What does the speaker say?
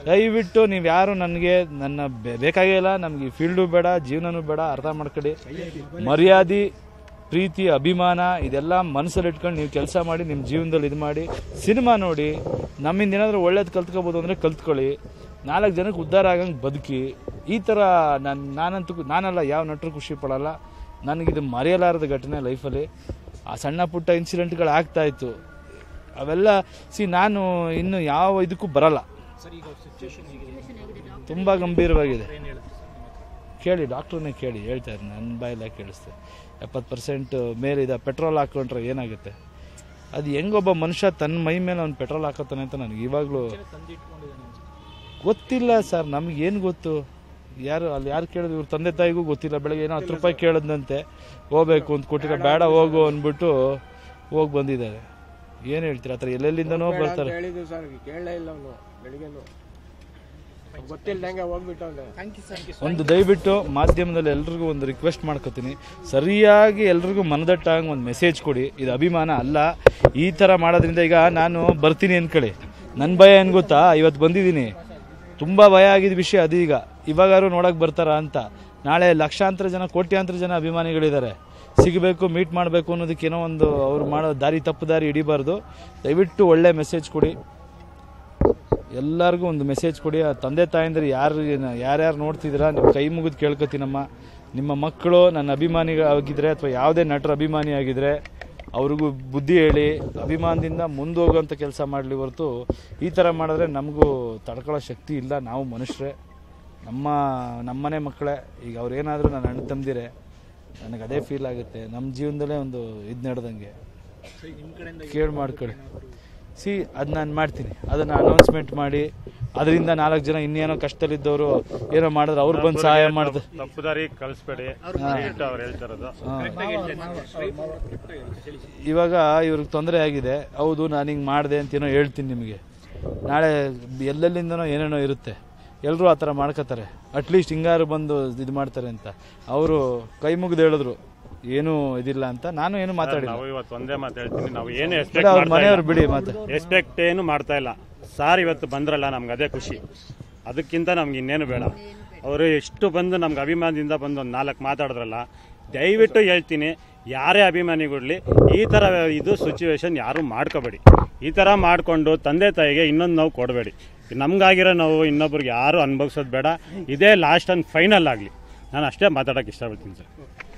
ದಯವಿಟ್ಟು ನೀವು ಯಾರು ನನಗೆ ನನ್ನ ಬೆ- ಬೇಕಾಗೇ ಇಲ್ಲ ನಮ್ಗೆ ಈ ಫೀಲ್ಡು ಬೇಡ ಜೀವನನೂ ಬೇಡ ಅರ್ಥ ಮಾಡ್ಕೊಳ್ಳಿ ಮರ್ಯಾದೆ ಪ್ರೀತಿ ಅಭಿಮಾನ ಇದೆಲ್ಲ ಮನಸ್ಸಲ್ಲಿ ಇಟ್ಕೊಂಡು ನೀವು ಕೆಲಸ ಮಾಡಿ ನಿಮ್ಮ ಜೀವನದಲ್ಲಿ ಇದು ಮಾಡಿ ಸಿನಿಮಾ ನೋಡಿ ನಮ್ಮಿಂದ ಏನಾದರೂ ಒಳ್ಳೇದು ಕಲ್ತ್ಕೋಬೋದು ಅಂದರೆ ಕಲ್ತ್ಕೊಳ್ಳಿ ನಾಲ್ಕು ಜನಕ್ಕೆ ಉದ್ಧಾರ ಆಗಂಗೆ ಬದುಕಿ ಈ ಥರ ನಾನು ನಾನಂತೂ ನಾನಲ್ಲ ಯಾವ ನಟರು ಖುಷಿ ಪಡಲ್ಲ ನನಗಿದು ಮರೆಯಲಾರದ ಘಟನೆ ಲೈಫಲ್ಲಿ ಆ ಸಣ್ಣ ಪುಟ್ಟ ಇನ್ಸಿಡೆಂಟ್ಗಳು ಆಗ್ತಾ ಇತ್ತು ಅವೆಲ್ಲ ಸಿ ನಾನು ಇನ್ನು ಯಾವ ಇದಕ್ಕೂ ಬರಲ್ಲ ತುಂಬ ಗಂಭೀರವಾಗಿದೆ ಕೇಳಿ ಡಾಕ್ಟ್ರನ್ನೇ ಕೇಳಿ ಹೇಳ್ತಾರೆ ನನ್ನ ಬಾಯೆಲ್ಲ ಕೇಳಿಸ್ತೆ ಎಪ್ಪತ್ತು ಪರ್ಸೆಂಟ್ ಮೇಲಿದೆ ಪೆಟ್ರೋಲ್ ಹಾಕೊಂಡ್ರೆ ಏನಾಗುತ್ತೆ ಅದು ಹೆಂಗೊಬ್ಬ ಮನುಷ್ಯ ತನ್ನ ಮೈ ಮೇಲೆ ಅವ್ನು ಪೆಟ್ರೋಲ್ ಹಾಕೋತಾನೆ ಅಂತ ನನಗೆ ಇವಾಗಲೂ ಗೊತ್ತಿಲ್ಲ ಸರ್ ನಮ್ಗೆ ಏನು ಗೊತ್ತು ಯಾರು ಅಲ್ಲಿ ಯಾರು ಕೇಳಿದ್ರು ಇವ್ರ ತಂದೆ ತಾಯಿಗೂ ಗೊತ್ತಿಲ್ಲ ಬೆಳಗ್ಗೆ ಏನೋ ಹತ್ತು ರೂಪಾಯಿ ಕೇಳಿದ್ನಂತೆ ಹೋಗ್ಬೇಕು ಅಂತ ಕೊಟ್ಟಿಲ್ಲ ಬೇಡ ಹೋಗು ಅಂದ್ಬಿಟ್ಟು ಹೋಗಿ ಬಂದಿದ್ದಾರೆ ಏನು ಹೇಳ್ತೀರಾ ಆ ಥರ ಎಲ್ಲೆಲ್ಲಿಂದನೋ ಬರ್ತಾರೆ ಹೇಳಿದ್ವಿ ಸರ್ ಕೇಳಲೇ ಇಲ್ಲ ಅವನು ಬೆಳಿಗ್ಗೆನು ಗೊತ್ತಿಲ್ದಂಗೆ ಹೋಗ್ಬಿಟ್ಟವ್ನೆ ಒಂದು ದಯವಿಟ್ಟು ಮಾಧ್ಯಮದಲ್ಲಿ ಎಲ್ರಿಗೂ ಒಂದು ರಿಕ್ವೆಸ್ಟ್ ಮಾಡ್ಕೋತೀನಿ ಸರಿಯಾಗಿ ಎಲ್ರಿಗೂ ಮನದಟ್ಟಾಗಿ ಒಂದು ಮೆಸೇಜ್ ಕೊಡಿ ಇದು ಅಭಿಮಾನ ಅಲ್ಲ ಈ ಥರ ಮಾಡೋದ್ರಿಂದ ಈಗ ನಾನು ಬರ್ತೀನಿ ಅನ್ಕೊಳ್ಳಿ ನನ್ನ ಭಯ ಏನು ಗೊತ್ತಾ ಇವತ್ತು ಬಂದಿದ್ದೀನಿ ತುಂಬ ಭಯ ಆಗಿದ್ದ ವಿಷಯ ಅದು ಈಗ ಇವಾಗಾರು ನೋಡಕ್ಕೆ ಬರ್ತಾರ ಅಂತ ನಾಳೆ ಲಕ್ಷಾಂತರ ಜನ ಕೋಟ್ಯಾಂತರ ಜನ ಅಭಿಮಾನಿಗಳಿದ್ದಾರೆ ಸಿಗಬೇಕು ಮೀಟ್ ಮಾಡಬೇಕು ಅನ್ನೋದಕ್ಕೇನೋ ಒಂದು ಅವ್ರು ಮಾಡೋ ದಾರಿ ತಪ್ಪು ದಾರಿ ಹಿಡಿಬಾರ್ದು ದಯವಿಟ್ಟು ಒಳ್ಳೆ ಮೆಸೇಜ್ ಕೊಡಿ ಎಲ್ಲರಿಗೂ ಒಂದು ಮೆಸೇಜ್ ಕೊಡಿ ಆ ತಂದೆ ತಾಯಂದ್ರೆ ಯಾರು ಯಾರ್ಯಾರು ನೋಡ್ತಿದ್ದೀರಾ ನೀವು ಕೈ ಮುಗಿದು ಕೇಳ್ಕೊತೀನಮ್ಮ ನಿಮ್ಮ ಮಕ್ಕಳು ನನ್ನ ಅಭಿಮಾನಿ ಆಗಿದ್ರೆ ಅಥವಾ ಯಾವುದೇ ನಟರ ಅಭಿಮಾನಿ ಆಗಿದ್ರೆ ಅವ್ರಿಗೂ ಬುದ್ಧಿ ಹೇಳಿ ಅಭಿಮಾನದಿಂದ ಮುಂದೋಗುವಂಥ ಕೆಲಸ ಮಾಡಲಿ ಹೊರತು ಈ ಥರ ಮಾಡಿದ್ರೆ ನಮಗೂ ತಡ್ಕೊಳ್ಳೋ ಶಕ್ತಿ ಇಲ್ಲ ನಾವು ಮನುಷ್ಯರೇ ನಮ್ಮ ನಮ್ಮನೆ ಮಕ್ಕಳೇ ಈಗ ಅವ್ರು ಏನಾದರೂ ನನ್ನ ಅಣ್ಣ ತಂದಿರೆ ನನಗೆ ಅದೇ ಫೀಲ್ ಆಗುತ್ತೆ ನಮ್ಮ ಜೀವನದಲ್ಲೇ ಒಂದು ಇದು ನಡೆದಂಗೆ ಕೇಳಿ ಮಾಡ್ಕೊಳ್ಳಿ ಸಿ ಅದು ನಾನು ಮಾಡ್ತೀನಿ ಅದನ್ನು ಅನೌನ್ಸ್ಮೆಂಟ್ ಮಾಡಿ ಅದರಿಂದ ನಾಲ್ಕು ಜನ ಇನ್ನೇನೋ ಕಷ್ಟದಲ್ಲಿದ್ದವರು ಏನೋ ಮಾಡಿದ್ರೆ ಅವ್ರು ಬಂದು ಸಹಾಯ ಮಾಡ್ತಾರೆ ತಪ್ಪು ದಾರಿ ಕಳಿಸ್ಬೇಡಿ ದಯವಿಟ್ಟು ಅವ್ರು ಹೇಳ್ತಾ ಇರೋದು ಇವಾಗ ಇವ್ರಿಗೆ ತೊಂದರೆ ಆಗಿದೆ ಹೌದು ನಾನು ಹಿಂಗೆ ಮಾಡಿದೆ ಅಂತ ಏನೋ ಹೇಳ್ತೀನಿ ನಿಮಗೆ ನಾಳೆ ಎಲ್ಲೆಲ್ಲಿಂದನೋ ಏನೇನೋ ಇರುತ್ತೆ ಎಲ್ಲರೂ ಆ ಥರ ಮಾಡ್ಕೋತಾರೆ ಅಟ್ಲೀಸ್ಟ್ ಹಿಂಗಾರು ಬಂದು ಇದು ಮಾಡ್ತಾರೆ ಅಂತ ಅವರು ಕೈ ಮುಗಿದು ಹೇಳಿದ್ರು ಏನೂ ಇದಿಲ್ಲ ಅಂತ ನಾನು ಏನು ಮಾತಾಡಿಲ್ಲ ನಾವು ಇವತ್ತು ಒಂದೇ ಮಾತು ಹೇಳ್ತೀನಿ ನಾವು ಏನು ಬಿಡಿ ಎಕ್ಸ್ಪೆಕ್ಟ್ ಅವ್ರ ಮಾಡ್ತಾ ಮನೆಯವ್ರು ಬಿಡಿ ಮಾತು ಎಕ್ಸ್ಪೆಕ್ಟ್ ಏನು ಮಾಡ್ತಾ ಇಲ್ಲ ಸಾರ್ ಇವತ್ತು ಬಂದ್ರಲ್ಲ ನಮ್ಗೆ ಅದೇ ಖುಷಿ ಅದಕ್ಕಿಂತ ನಮ್ಗೆ ಇನ್ನೇನು ಬೇಡ ಅವರು ಎಷ್ಟು ಬಂದು ನಮ್ಗೆ ಅಭಿಮಾನದಿಂದ ಬಂದು ಒಂದು ನಾಲ್ಕು ಮಾತಾಡಿದ್ರಲ್ಲ ದಯವಿಟ್ಟು ಹೇಳ್ತೀನಿ ಯಾರೇ ಅಭಿಮಾನಿಗೊಡ್ಲಿ ಈ ಥರ ಇದು ಸಿಚುವೇಶನ್ ಯಾರು ಮಾಡ್ಕೋಬೇಡಿ ಈ ಥರ ಮಾಡಿಕೊಂಡು ತಂದೆ ತಾಯಿಗೆ ಇನ್ನೊಂದು ನೋವು ಕೊಡಬೇಡಿ ನಮ್ಗಾಗಿರೋ ನೋವು ಇನ್ನೊಬ್ರಿಗೆ ಯಾರು ಅನುಭವಿಸೋದು ಬೇಡ ಇದೇ ಲಾಸ್ಟ್ ಆ್ಯಂಡ್ ಫೈನಲ್ ಆಗಲಿ ನಾನು ಅಷ್ಟೇ ಮಾತಾಡೋಕ್ಕೆ ಇಷ್ಟಪಡ್ತೀನಿ ಸರ್